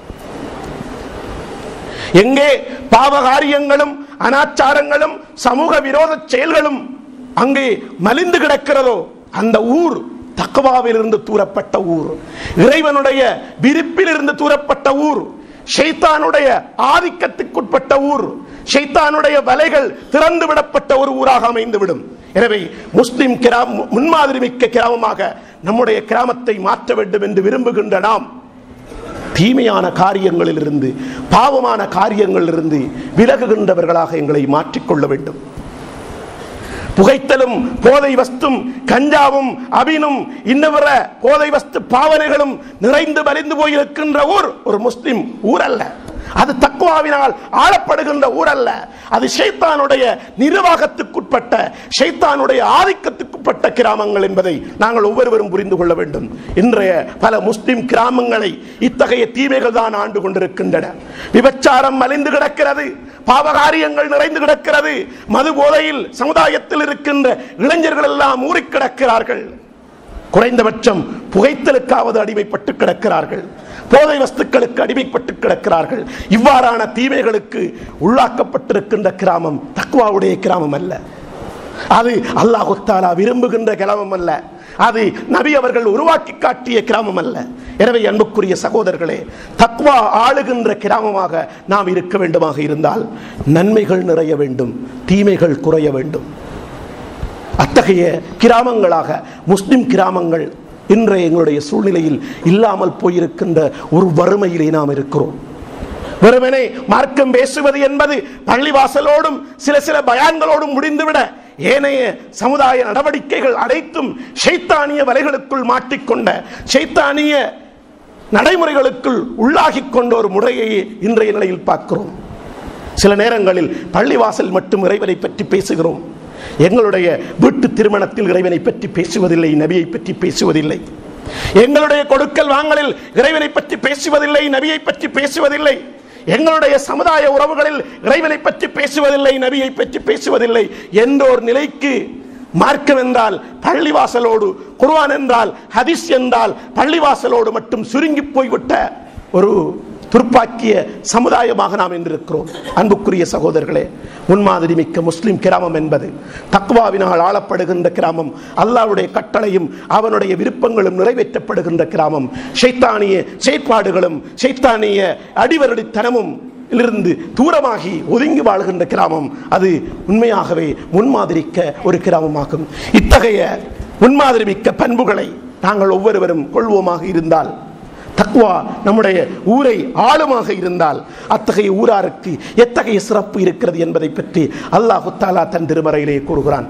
எங்கே பாவ காரியங்களும் அனாச்சாரங்களும் சமூக விரோத செயல்களும் அங்கே மலிந்து கிடக்கிறதோ அந்த ஊர் தக்குவாவிலிருந்து தூரப்பட்ட ஊர் இறைவனுடைய விரிப்பிலிருந்து தூரப்பட்ட ஊர் ஷைத்தானுடைய ஆதிக்கத்துக்குட்பட்ட ஊர் ஷைத்தானுடைய வலைகள் திறந்து விடப்பட்ட ஒரு ஊராக அமைந்துவிடும் எனவே முஸ்லிம் கிராம முன்மாதிரி மிக்க கிராமமாக நம்முடைய கிராமத்தை மாற்ற வேண்டும் என்று விரும்புகின்ற நாம் தீமையான காரியங்களிலிருந்து பாவமான காரியங்களிலிருந்து விலகுகின்றவர்களாக எங்களை மாற்றிக்கொள்ள வேண்டும் புகைத்தலும் போதை வஸ்தும் கஞ்சாவும் அபினும் இன்னவர போதை வஸ்து பாவனைகளும் நிறைந்து வலிந்து போயிருக்கின்ற ஊர் ஒரு முஸ்லிம் ஊர் அல்ல அது தக்குவாவினால் ஆளப்படுகின்ற ஊர் அல்ல அது ஷைத்தானுடைய நிர்வாகத்துக்குட்பட்ட ஷைத்தானுடைய ஆதிக்கத்துக்குட்பட்ட கிராமங்கள் என்பதை நாங்கள் ஒவ்வொருவரும் புரிந்து கொள்ள வேண்டும் இன்றைய பல முஸ்லிம் கிராமங்களை இத்தகைய தீமைகள் தான் ஆண்டு கொண்டிருக்கின்றன விபச்சாரம் மலிந்து கிடக்கிறது பாவகாரியங்கள் நிறைந்து கிடக்கிறது மது போதையில் சமுதாயத்தில் இருக்கின்ற இளைஞர்கள் எல்லாம் ஊறி கிடக்கிறார்கள் குறைந்தபட்சம் புகைத்தலுக்காவது அடிமைப்பட்டு கிடக்கிறார்கள் போதை வஸ்துக்களுக்கு அடிமைப்பட்டு கிடக்கிறார்கள் இவ்வாறான தீமைகளுக்கு உள்ளாக்கப்பட்டிருக்கின்ற கிராமம் தக்குவாவுடைய கிராமம் அல்ல அது அல்லாஹு தாலா விரும்புகின்ற கிராமம் அல்ல அது நபி அவர்கள் உருவாக்கி காட்டிய கிராமம் அல்ல எனவே அன்புக்குரிய சகோதரர்களே தக்வா ஆளுகின்ற கிராமமாக நாம் இருக்க வேண்டுமாக இருந்தால் நன்மைகள் நிறைய வேண்டும் தீமைகள் குறைய வேண்டும் அத்தகைய கிராமங்களாக முஸ்லிம் கிராமங்கள் இன்றைய எங்களுடைய சூழ்நிலையில் இல்லாமல் போயிருக்கின்ற ஒரு வறுமையிலே நாம் இருக்கிறோம் வெறுமனே மார்க்கம் பேசுவது என்பது பள்ளிவாசலோடும் சில சில பயான்களோடும் முடிந்துவிட ஏனைய சமுதாய நடவடிக்கைகள் அனைத்தும் ஷைத்தானிய வலைகளுக்குள் மாட்டிக்கொண்ட ஷைத்தானிய நடைமுறைகளுக்குள் உள்ளாகிக் கொண்ட ஒரு முறையை இன்றைய நிலையில் பார்க்கிறோம் சில நேரங்களில் பள்ளிவாசல் மட்டும் இறைவனை பற்றி பேசுகிறோம் எங்களுடைய வீட்டு திருமணத்தில் இறைவனை பற்றி பேசுவதில்லை நபியை பற்றி பேசுவதில்லை எங்களுடைய கொடுக்கல் வாங்கலில் இறைவனை பற்றி பேசுவதில்லை நபியை பற்றி பேசுவதில்லை எங்களுடைய சமுதாய உறவுகளில் இறைவனை பற்றி பேசுவதில்லை நபியை பற்றி பேசுவதில்லை என்ற ஒரு நிலைக்கு மார்க்கம் என்றால் பள்ளிவாசலோடு குர்ஆன் என்றால் ஹதீஸ் என்றால் பள்ளிவாசலோடு மட்டும் சுருங்கி போய்விட்ட ஒரு துர்ப்பாக்கிய சமுதாயமாக நாம் என்றிருக்கிறோம் அன்புக்குரிய சகோதரர்களே முன்மாதிரி மிக்க முஸ்லிம் கிராமம் என்பது தக்வாவினால் ஆளப்படுகின்ற கிராமம் அல்லாவுடைய கட்டளையும் அவனுடைய விருப்பங்களும் நிறைவேற்றப்படுகின்ற கிராமம் ஷைத்தானிய செயற்பாடுகளும் ஷைத்தானிய அடிவருடித்தனமும் இருந்து தூரமாகி ஒதுங்கி வாழ்கின்ற கிராமம் அது உண்மையாகவே முன்மாதிரிக்க ஒரு கிராமமாகும் இத்தகைய முன்மாதிரி மிக்க பண்புகளை நாங்கள் ஒவ்வொருவரும் கொள்வோமாக இருந்தால் தக்வா நம்முடைய ஊரை ஆளுமாக இருந்தால் அத்தகைய ஊராருக்கு எத்தகைய சிறப்பு இருக்கிறது என்பதை பற்றி அல்லாஹு தாலா தன் திருமறையிலே கூறுகிறான்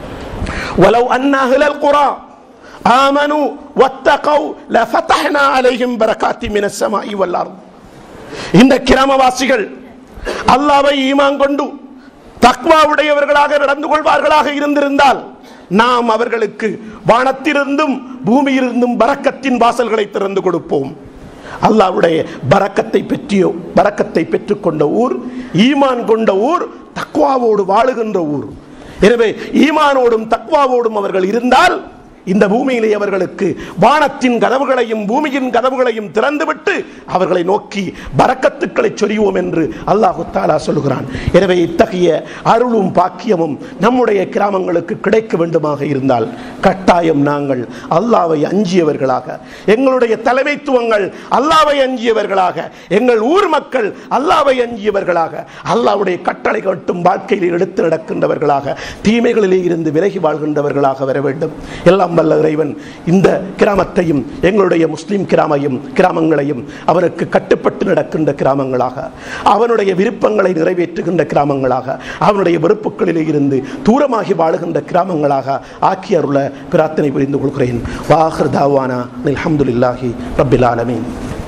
ولو أن أهل القرى آمنوا واتقوا لفتحنا عليهم بركات من السماء والأرض இந்த கிராமவாசிகள் அல்லாவை ஈமான் கொண்டு தக்வாவுடையவர்களாக நடந்து கொள்வார்களாக இருந்திருந்தால் நாம் அவர்களுக்கு வானத்திலிருந்தும் பூமியிலிருந்தும் பரக்கத்தின் வாசல்களை திறந்து கொடுப்போம் அல்லாவுடைய பரக்கத்தை பெற்றியோ பரக்கத்தை பெற்றுக்கொண்ட ஊர் ஈமான் கொண்ட ஊர் தக்வாவோடு வாழுகின்ற ஊர் எனவே ஈமானோடும் தக்வாவோடும் அவர்கள் இருந்தால் இந்த பூமியிலே அவர்களுக்கு வானத்தின் கதவுகளையும் பூமியின் கதவுகளையும் திறந்துவிட்டு அவர்களை நோக்கி பரக்கத்துக்களை சொரிவோம் என்று அல்லாஹு தாலா சொல்கிறான் எனவே இத்தகைய அருளும் பாக்கியமும் நம்முடைய கிராமங்களுக்கு கிடைக்க வேண்டுமாக இருந்தால் கட்டாயம் நாங்கள் அல்லாவை அஞ்சியவர்களாக எங்களுடைய தலைமைத்துவங்கள் அல்லாவை அஞ்சியவர்களாக எங்கள் ஊர் மக்கள் அல்லாவை அஞ்சியவர்களாக அல்லாவுடைய கட்டளை கட்டும் வாழ்க்கையில் எடுத்து நடக்கின்றவர்களாக தீமைகளிலே இருந்து விலகி வாழ்கின்றவர்களாக வர வேண்டும் எல்லாம் எல்லாம் வல்ல இறைவன் இந்த கிராமத்தையும் எங்களுடைய முஸ்லிம் கிராமையும் கிராமங்களையும் அவனுக்கு கட்டுப்பட்டு நடக்கின்ற கிராமங்களாக அவனுடைய விருப்பங்களை நிறைவேற்றுகின்ற கிராமங்களாக அவனுடைய வெறுப்புகளிலே இருந்து தூரமாகி வாழுகின்ற கிராமங்களாக ஆக்கி அருள பிரார்த்தனை புரிந்து கொள்கிறேன் வாஹர் தாவானா அல்ஹம்துலில்லாஹி ரப்பில் ஆலமீன்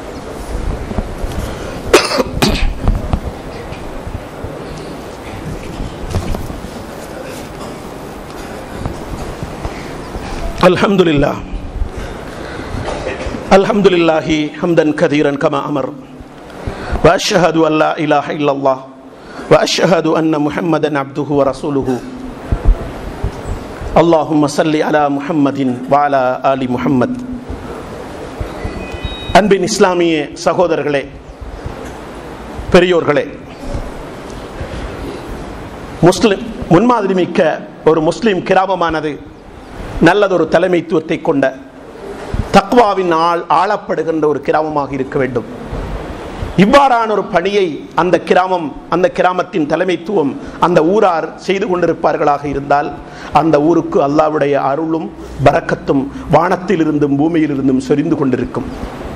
الحمد لله الحمد لله حمدا كثيرا كما امر واشهد ان لا اله الا الله واشهد ان محمدا عبده ورسوله اللهم صل على محمد وعلى ال محمد அன்பின் இஸ்லாமிய சகோதரர்களே பெரியோர்களே முஸ்லிம் முன்மாதிரி மிக்க ஒரு முஸ்லிம் கிராமமானது நல்லதொரு தலைமைத்துவத்தை கொண்ட தக்வாவின் ஆள் ஆளப்படுகின்ற ஒரு கிராமமாக இருக்க வேண்டும் இவ்வாறான ஒரு பணியை அந்த கிராமம் அந்த கிராமத்தின் தலைமைத்துவம் அந்த ஊரார் செய்து கொண்டிருப்பார்களாக இருந்தால் அந்த ஊருக்கு அல்லாவுடைய அருளும் பரக்கத்தும் வானத்திலிருந்தும் பூமியிலிருந்தும் சொரிந்து கொண்டிருக்கும்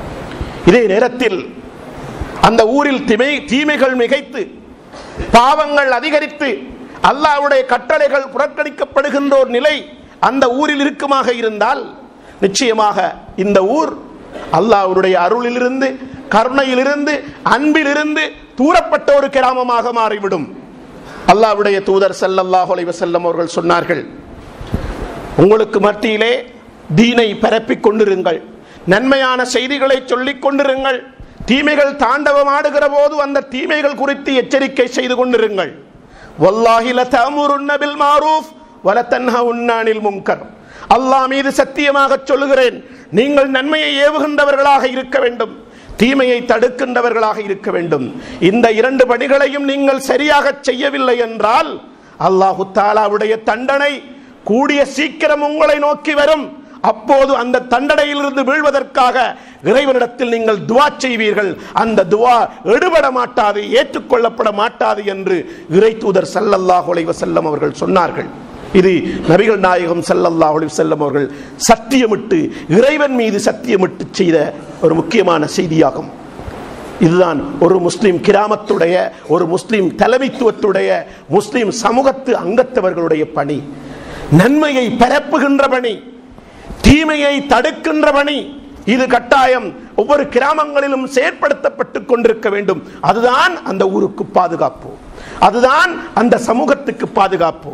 இதே நேரத்தில் அந்த ஊரில் திமை தீமைகள் மிகைத்து பாவங்கள் அதிகரித்து அல்லாவுடைய கட்டளைகள் புறக்கணிக்கப்படுகின்ற ஒரு நிலை அந்த ஊரில் இருக்குமாக இருந்தால் நிச்சயமாக இந்த ஊர் அல்லாஹ்வுடைய அருளிலிருந்து கருணையிலிருந்து அன்பிலிருந்து தூரப்பட்ட ஒரு கிராமமாக மாறிவிடும் அல்லாஹ்வுடைய தூதர் ஸல்லல்லாஹு அலைஹி வஸல்லம் அவர்கள் சொன்னார்கள் உங்களுக்கு மத்தியிலே தீனை பரப்பிக் கொண்டிருங்கள் நன்மையான செய்திகளை சொல்லிக் கொண்டிருங்கள் தீமைகள் தாண்டவமாடுகிற போது அந்த தீமைகள் குறித்து எச்சரிக்கை செய்து கொண்டிருங்கள் வல்லாஹி லதஅமுருன்ன பில் மாரூஃப் வலத்தன்ஹவுன்னானில் முன்கர் அல்லாஹ் மீது சத்தியமாக சொல்லுகிறேன் நீங்கள் நன்மையை ஏவுகின்றவர்களாக இருக்க வேண்டும் தீமையை தடுக்கின்றவர்களாக இருக்க வேண்டும் இந்த இரண்டு பணிகளையும் நீங்கள் சரியாக செய்யவில்லை என்றால் அல்லாஹு தாலாவுடைய தண்டனை கூடிய சீக்கிரம் உங்களை நோக்கி வரும் அப்போது அந்த தண்டனையிலிருந்து வீழ்வதற்காக இறைவனிடத்தில் நீங்கள் துவா செய்வீர்கள் அந்த துவா எடுபட மாட்டாது ஏற்றுக்கொள்ளப்பட மாட்டாது என்று இறை தூதர் சல்லல்லாஹு அலைஹி வஸல்லம் அவர்கள் சொன்னார்கள் இது நபிகள் நாயகம் ஸல்லல்லாஹு அலைஹி வஸல்லம் அவர்கள் சத்தியமிட்டு இறைவன் மீது சத்தியமிட்டு செய்த ஒரு முக்கியமான செய்தியாகும் இதுதான் ஒரு முஸ்லிம் கிராமத்துடைய ஒரு முஸ்லிம் தலைமைத்துவத்துடைய முஸ்லிம் சமூகத்து அங்கத்தவர்களுடைய பணி நன்மையை பரப்புகின்ற பணி தீமையை தடுக்கின்ற பணி இது கட்டாயம் ஒவ்வொரு கிராமங்களிலும் செயற்படுத்தப்பட்டு கொண்டிருக்க வேண்டும் அதுதான் அந்த ஊருக்கு பாதுகாப்பு அதுதான் அந்த சமூகத்துக்கு பாதுகாப்பு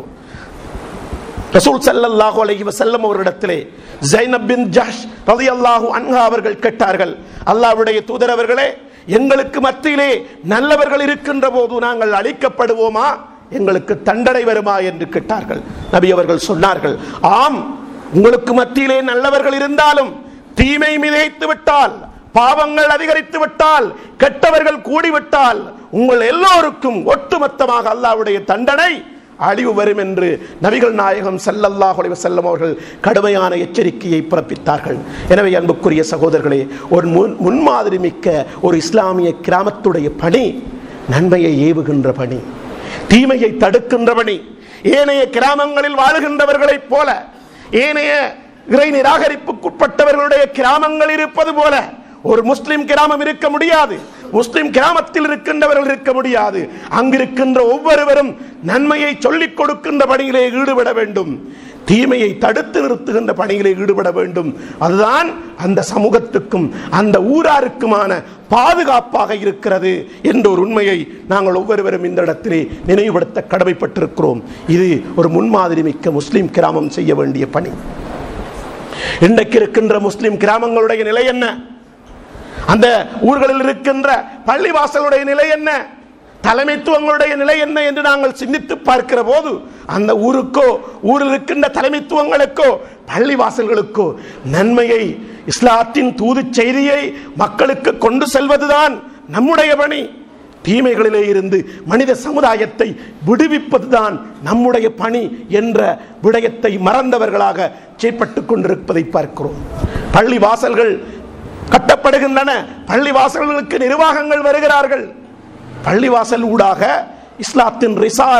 ரசூல் ஸல்லல்லாஹு அலைஹி வஸல்லம் அவர்களிடத்திலே ஜைனப் பின் ஜஹ்ஷ் ரலியல்லாஹு அன்ஹா அவர்கள் கேட்டார்கள் அல்லாஹ்வுடைய தூதர் அவர்களே எங்களுக்கு மத்தியிலே நல்லவர்கள் இருக்கின்ற போது நாங்கள் அழிக்கப்படுவோமா எங்களுக்கு தண்டனை வருமா என்று கேட்டார்கள் நபி அவர்கள் சொன்னார்கள் ஆம் உங்களுக்கு மத்தியிலே நல்லவர்கள் இருந்தாலும் தீமை மிதைத்து விட்டால் பாவங்கள் அதிகரித்து விட்டால் கெட்டவர்கள் கூடிவிட்டால் உங்கள் எல்லோருக்கும் ஒட்டுமொத்தமாக அல்லாஹ்வுடைய தண்டனை அழிவு வரும் என்று நபிகள் நாயகம் ஸல்லல்லாஹு அலைஹி வஸல்லம் அவர்கள் கடுமையான எச்சரிக்கையை பிறப்பித்தார்கள் எனவே அன்புக்குரிய சகோதரர்களே ஒரு முன் முன்மாதிரி மிக்க ஒரு இஸ்லாமிய கிராமத்துடைய பணி நன்மையை ஏவுகின்ற பணி தீமையை தடுக்கின்ற பணி ஏனைய கிராமங்களில் வாழுகின்றவர்களைப் போல ஏனைய இறை நிராகரிப்புக்குட்பட்டவர்களுடைய கிராமங்கள் இருப்பது போல ஒரு முஸ்லிம் கிராமம் இருக்க முடியாது முஸ்லிம் கிராமத்தில் இருக்கின்றவர்கள் இருக்க முடியாது அங்கிருக்கின்ற ஒவ்வொருவரும் நன்மையை சொல்லிக் கொடுக்கின்ற பணியிலே ஈடுபட வேண்டும் தீமையை தடுத்து நிறுத்துகின்ற பணியிலே ஈடுபட வேண்டும் அதுதான் அந்த சமூகத்துக்கும் அந்த ஊராருக்குமான பாதுகாப்பாக இருக்கிறது என்ற ஒரு உண்மையை நாங்கள் ஒவ்வொருவரும் இந்த இடத்திலே நினைவுபடுத்த கடமைப்பட்டிருக்கிறோம் இது ஒரு முன்மாதிரி மிக்க முஸ்லிம் கிராமம் செய்ய வேண்டிய பணி இன்றைக்கு இருக்கின்ற முஸ்லிம் கிராமங்களுடைய நிலை என்ன அந்த ஊர்களில் இருக்கின்ற பள்ளிவாசலுடைய நிலை என்ன தலைமைத்துவங்களுடைய நிலை என்ன என்று நாங்கள் சிந்தித்து பார்க்கிற போது அந்த ஊருக்கோ ஊரில் இருக்கின்ற தலைமைத்துவங்களுக்கோ பள்ளிவாசல்களுக்கோ நன்மையை இஸ்லாத்தின் தூது செய்தியை மக்களுக்கு கொண்டு செல்வதுதான் நம்முடைய பணி தீமைகளிலே இருந்து மனித சமுதாயத்தை விடுவிப்பதுதான் நம்முடைய பணி என்ற விடயத்தை மறந்தவர்களாக செயற்பட்டு கொண்டிருப்பதை பார்க்கிறோம் பள்ளி வாசல்கள் கட்டப்படுகின்றன பள்ளி வாசல்களுக்கு நிர்வாகங்கள் வருகிறார்கள் பள்ளிவாசல் ஊடாக இஸ்லாத்தின் ரிசாலத்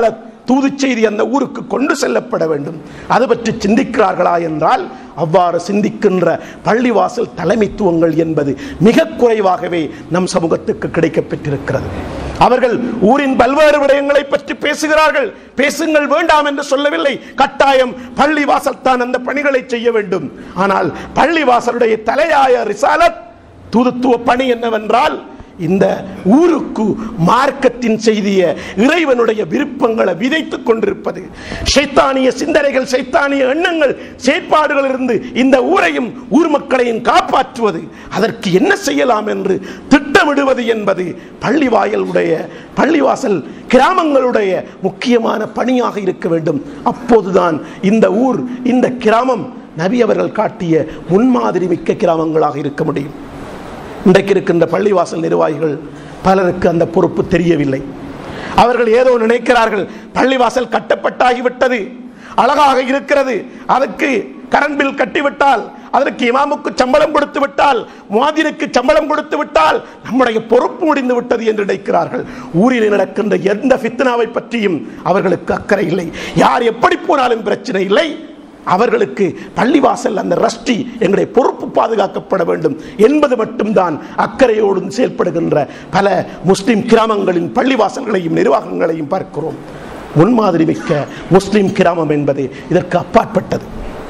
தூது செய்தி அந்த ஊருக்கு கொண்டு செல்லப்பட வேண்டும் அது பற்றி சிந்திக்கிறார்களா என்றால் அவ்வாறு சிந்திக்கின்ற பள்ளிவாசல் தலைமைத்துவங்கள் என்பது மிக குறைவாகவே நம் சமூகத்துக்கு கிடைக்கப் பெற்றிருக்கிறது அவர்கள் ஊரின் பல்வேறு விடயங்களை பற்றி பேசுகிறார்கள் பேசுங்கள் வேண்டாம் என்று சொல்லவில்லை கட்டாயம் பள்ளிவாசல் தான் அந்த பணிகளை செய்ய வேண்டும் ஆனால் பள்ளிவாசலுடைய தலையாய ரிசாலத் தூதுத்துவ பணி என்னவென்றால் இந்த ஊருக்கு மார்க்கத்தின் செய்திய இறைவனுடைய விருப்பங்களை விதைத்துக் கொண்டிருப்பது சைத்தானிய சிந்தனைகள் சைத்தானிய எண்ணங்கள் செயற்பாடுகள் இருந்து இந்த ஊரையும் ஊர் மக்களையும் காப்பாற்றுவது அதற்கு என்ன செய்யலாம் என்று திட்டமிடுவது என்பது பள்ளிவாயலுடைய பள்ளிவாசல் கிராமங்களுடைய முக்கியமான பணியாக இருக்க வேண்டும் அப்போதுதான் இந்த ஊர் இந்த கிராமம் நபி அவர்கள் காட்டிய முன்மாதிரி மிக்க கிராமங்களாக இருக்க முடியும் இன்றைக்கு இருக்கின்ற பள்ளிவாசல் நிர்வாகிகள் பலருக்கு அந்த பொறுப்பு தெரியவில்லை அவர்கள் ஏதோ நினைக்கிறார்கள் பள்ளிவாசல் கட்டப்பட்டாகிவிட்டது அழகாக இருக்கிறது அதுக்கு கரண்ட் பில் கட்டிவிட்டால் அதற்கு இமாமுக்கு சம்பளம் கொடுத்து விட்டால் மாதினுக்கு சம்பளம் கொடுத்து விட்டால் நம்முடைய பொறுப்பு முடிந்து விட்டது என்று நினைக்கிறார்கள் ஊரில் நடக்கின்ற எந்த ஃபித்னாவை பற்றியும் அவர்களுக்கு அக்கறை இல்லை யார் எப்படி போனாலும் பிரச்சனை இல்லை அவர்களுக்கு பள்ளிவாசல் அந்த ரஷ்டி எங்களுடைய பொறுப்பு பாதுகாக்கப்பட வேண்டும் என்பது மட்டும்தான் அக்கறையோடு செயல்படுகின்ற பல முஸ்லிம் கிராமங்களின் பள்ளிவாசல்களையும் நிர்வாகங்களையும் பார்க்கிறோம் முன்மாதிரி மிக்க முஸ்லிம் கிராமம் என்பது இதற்கு அப்பாற்பட்டது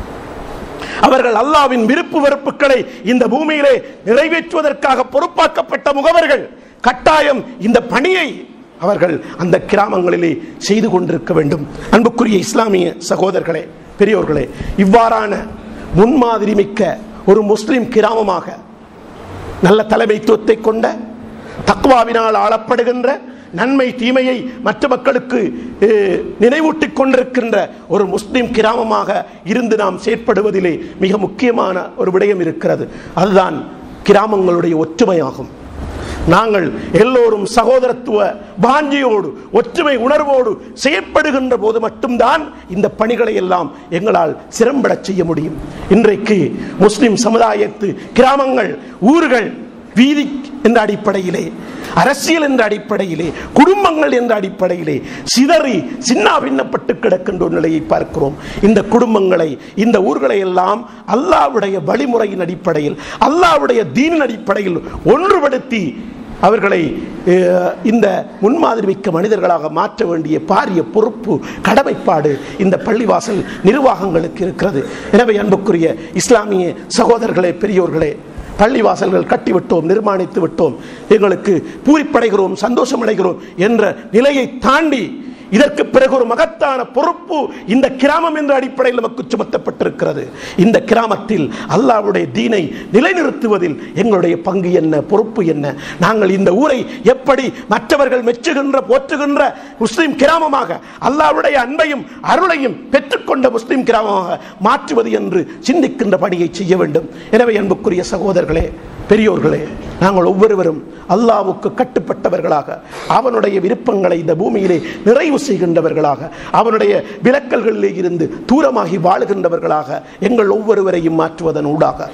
அவர்கள் அல்லாவின் விருப்பு வெறுப்புகளை இந்த பூமியிலே நிறைவேற்றுவதற்காக பொறுப்பாக்கப்பட்ட முகவர்கள் கட்டாயம் இந்த பணியை அவர்கள் அந்த கிராமங்களிலே செய்து கொண்டிருக்க வேண்டும் அன்புக்குரிய இஸ்லாமிய சகோதரர்களே பெரியோர்களே இவ்வாறான முன்மாதிரி மிக்க ஒரு முஸ்லிம் கிராமமாக நல்ல தலைமைத்துவத்தை கொண்ட தக்வாவினால் ஆளப்படுகின்ற நன்மை தீமையை மற்ற மக்களுக்கு அஹ், நினைவூட்டிக் கொண்டிருக்கின்ற ஒரு முஸ்லிம் கிராமமாக இருந்து நாம் செயற்படுவதிலே மிக முக்கியமான ஒரு விடயம் இருக்கிறது அதுதான் கிராமங்களுடைய ஒற்றுமையாகும் நாங்கள் எல்லோரும் சகோதரத்துவ பாஞ்சியோடு ஒற்றுமை உணர்வோடு செயற்படுகின்ற போது மட்டும்தான் இந்த பணிகளை எல்லாம் எங்களால் சிறம்பட செய்ய முடியும் இன்றைக்கு முஸ்லிம் சமுதாயத்து கிராமங்கள் ஊர்கள் வீதி என்ற அடிப்படையிலே அரசியல் என்ற அடிப்படையிலே குடும்பங்கள் என்ற அடிப்படையிலே சிதறி சின்ன பின்னப்பட்டு கிடக்கின்ற ஒரு நிலையை பார்க்கிறோம் இந்த குடும்பங்களை இந்த ஊர்களை எல்லாம் அல்லாவுடைய வழிமுறையின் அடிப்படையில் அல்லாவுடைய தீனின் அடிப்படையில் ஒன்றுபடுத்தி அவர்களை அஹ், இந்த முன்மாதிரி மிக்க மனிதர்களாக மாற்ற வேண்டிய பாரிய பொறுப்பு கடமைப்பாடு இந்த பள்ளிவாசல் நிர்வாகங்களுக்கு இருக்கிறது எனவே அன்புக்குரிய இஸ்லாமிய சகோதரர்களே பெரியோர்களே பள்ளிவாசல்கள் கட்டிவிட்டோம் நிர்மாணித்து விட்டோம் எங்களுக்கு பூரிப்படைகிறோம் சந்தோஷம் அடைகிறோம் என்ற நிலையை தாண்டி இதற்கு பிறகு ஒரு மகத்தான பொறுப்பு இந்த கிராமம் என்ற அடிப்படையில் நமக்கு சுமத்தப்பட்டிருக்கிறது இந்த கிராமத்தில் அல்லாஹ்வுடைய தீனை நிலைநிறுத்துவதில் எங்களுடைய பங்கு என்ன பொறுப்பு என்ன நாங்கள் இந்த ஊரை எப்படி மற்றவர்கள் மெச்சுகின்ற போற்றுகின்ற முஸ்லிம் கிராமமாக அல்லாஹ்வுடைய அன்பையும் அருளையும் பெற்றுக்கொண்ட முஸ்லிம் கிராமமாக மாற்றுவது என்று சிந்திக்கின்ற பணியை செய்ய வேண்டும் எனவே அன்புக்குரிய சகோதரர்களே பெரியோர்களே நாங்கள் ஒவ்வொருவரும் அல்லாவுக்கு கட்டுப்பட்டவர்களாக அவனுடைய விருப்பங்களை இந்த பூமியிலே நிறைவு செய்கின்றவர்களாக அவனுடைய விலக்கல்களிலே இருந்து தூரமாகி வாழுகின்றவர்களாக எங்கள் ஒவ்வொருவரையும் மாற்றுவதன் ஊடாக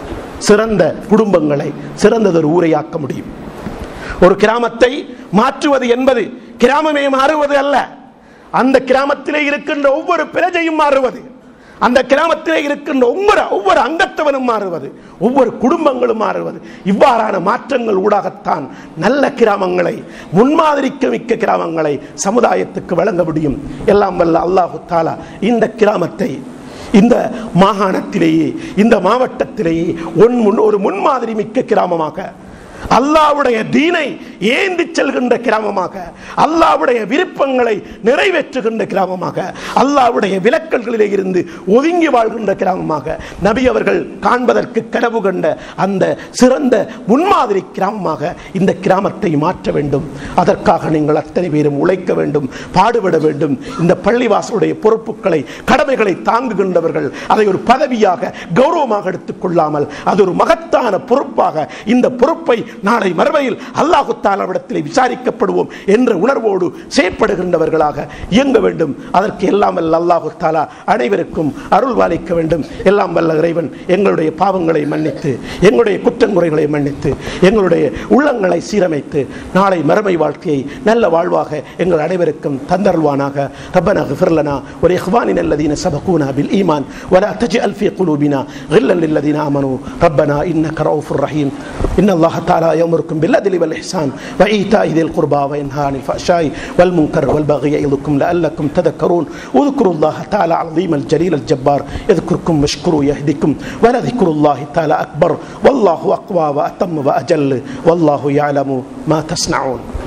சிறந்த குடும்பங்களை சிறந்ததொரு ஊரையாக்க முடியும் ஒரு கிராமத்தை மாற்றுவது என்பது கிராமமே மாறுவது அல்ல அந்த கிராமத்திலே இருக்கின்ற ஒவ்வொரு பிரஜையும் மாறுவது அந்த கிராமத்திலே இருக்கின்ற ஒவ்வொரு ஒவ்வொரு அங்கத்தவனும் மாறுவது ஒவ்வொரு குடும்பங்களும் மாறுவது இவ்வாறான மாற்றங்கள் ஊடாகத்தான் நல்ல கிராமங்களை முன்மாதிரிக்க மிக்க கிராமங்களை சமுதாயத்துக்கு வழங்க முடியும் எல்லாம் வல்ல அல்லாஹு தாலா இந்த கிராமத்தை இந்த மாகாணத்திலேயே இந்த மாவட்டத்திலேயே ஒன் முன் ஒரு முன்மாதிரி மிக்க கிராமமாக அல்லாவுடைய தீனை ஏந்தி செல்கின்ற கிராமமாக அல்லாவுடைய விருப்பங்களை நிறைவேற்றுகின்ற கிராமமாக அல்லாவுடைய விலக்கல்களிலே இருந்து ஒதுங்கி வாழ்கின்ற கிராமமாக நபி அவர்கள் காண்பதற்கு கனவு கண்ட அந்த சிறந்த முன்மாதிரி கிராமமாக இந்த கிராமத்தை மாற்ற வேண்டும் அதற்காக நீங்கள் அத்தனை பேரும் உழைக்க வேண்டும் பாடுபட வேண்டும் இந்த பள்ளிவாசலுடைய பொறுப்புகளை கடமைகளை தாங்குகின்றவர்கள் அதை ஒரு பதவியாக கௌரவமாக எடுத்துக் கொள்ளாமல் அது ஒரு மகத்தான பொறுப்பாக இந்த பொறுப்பை நாளை மறுமையில் அல்லாஹு தாலாவிடத்தில் விசாரிக்கப்படுவோம் என்ற உணர்வோடு செயற்படுகின்றவர்களாக இயங்க வேண்டும் அதற்கு எல்லாம் வல்ல அல்லாஹு தாலா அனைவருக்கும் அருள் பாலிக்க வேண்டும் எல்லாம் வல்ல இறைவன் எங்களுடைய பாவங்களை மன்னித்து எங்களுடைய குற்றங்குறைகளை மன்னித்து எங்களுடைய உள்ளங்களை சீரமைத்து நாளை மறுமை வாழ்க்கையை நல்ல வாழ்வாக எங்கள் அனைவருக்கும் தந்தருள்வானாக ربنا اغفر لنا ولإخواننا الذين سبقونا بالإيمان ولا تجعل في قلوبنا غلا للذين آمنوا ربنا إنك رؤوف رحيم إن الله تعالى يأمركم بالعدل والإحسان وإيتاء ذي القربى وينهى عن الفحشاء والمنكر والبغي يعظكم لعلكم تذكرون واذكروا الله تعالى العظيم الجليل الجبار يذكركم واشكروا يهدكم ولذكر الله تعالى أكبر والله أقوى وأتم وأجل والله يعلم ما تصنعون